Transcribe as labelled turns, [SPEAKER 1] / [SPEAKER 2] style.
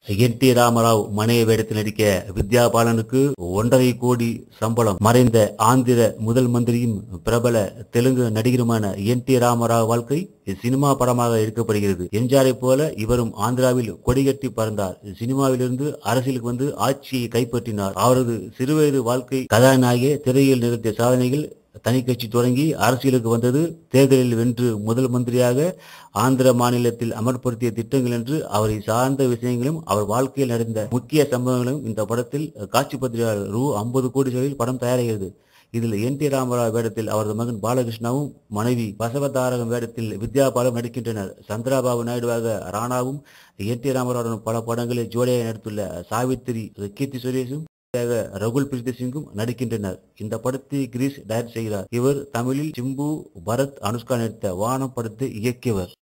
[SPEAKER 1] என் T Ramarao மனைவி வேடத்தில் நடிக்க வித்யா பாலனுக்கு ஒன்றரை கோடி சம்பளம் மறைந்த ஆந்திர முதல் மந்திரியும் பிரபல தெலுங்கு நடிகருமான என் டி ராமராவ் வாழ்க்கை சினிமா படமாக எடுக்கப்படுகிறது எம்ஜிஆரை போல இவரும் ஆந்திராவில் கொடிகட்டி பறந்தார் சினிமாவிலிருந்து அரசியலுக்கு வந்து ஆட்சியை கைப்பற்றினார் அவரது சிறுவயது வாழ்க்கை கதாநாயகி திரையில் நிறுத்திய சாதனைகள் தனி கட்சி தொடங்கி அரசியலுக்கு வந்தது தேர்தலில் வென்று முதல் மந்திரியாக ஆந்திர மாநிலத்தில் அமல்படுத்திய திட்டங்கள் என்று அவரை சார்ந்த விஷயங்களும் அவர் வாழ்க்கையில் நடந்த முக்கிய சம்பவங்களும் இந்த படத்தில் காட்சிப்படுத்தினார் ரூ ஐம்பது கோடி செலவில் படம் தயாராகிறது இதில் என் டி ராமராவ் வேடத்தில் அவரது மகன் பாலகிருஷ்ணாவும் மனைவி பசவதாரகம் வேடத்தில் வித்யா பாலும் நடிக்கின்றனர் சந்திராபாபு நாயுடுவாக ராணாவும் என் டி ராமராவுடன் பல படங்களில் ஜோடியாக நடித்துள்ள சாவித்திரி கீர்த்தி சுரேஷும் ஜோடியாக ரகுல் பிரீத்தி சிங்கும் நடிக்கின்றனர் இந்த படத்தை கிரீஷ் டைரக்ட் செய்கிறார் இவர் தமிழில் சிம்பு பரத் அனுஷ்கா நடித்த வானம் படத்தை இயக்கியவர்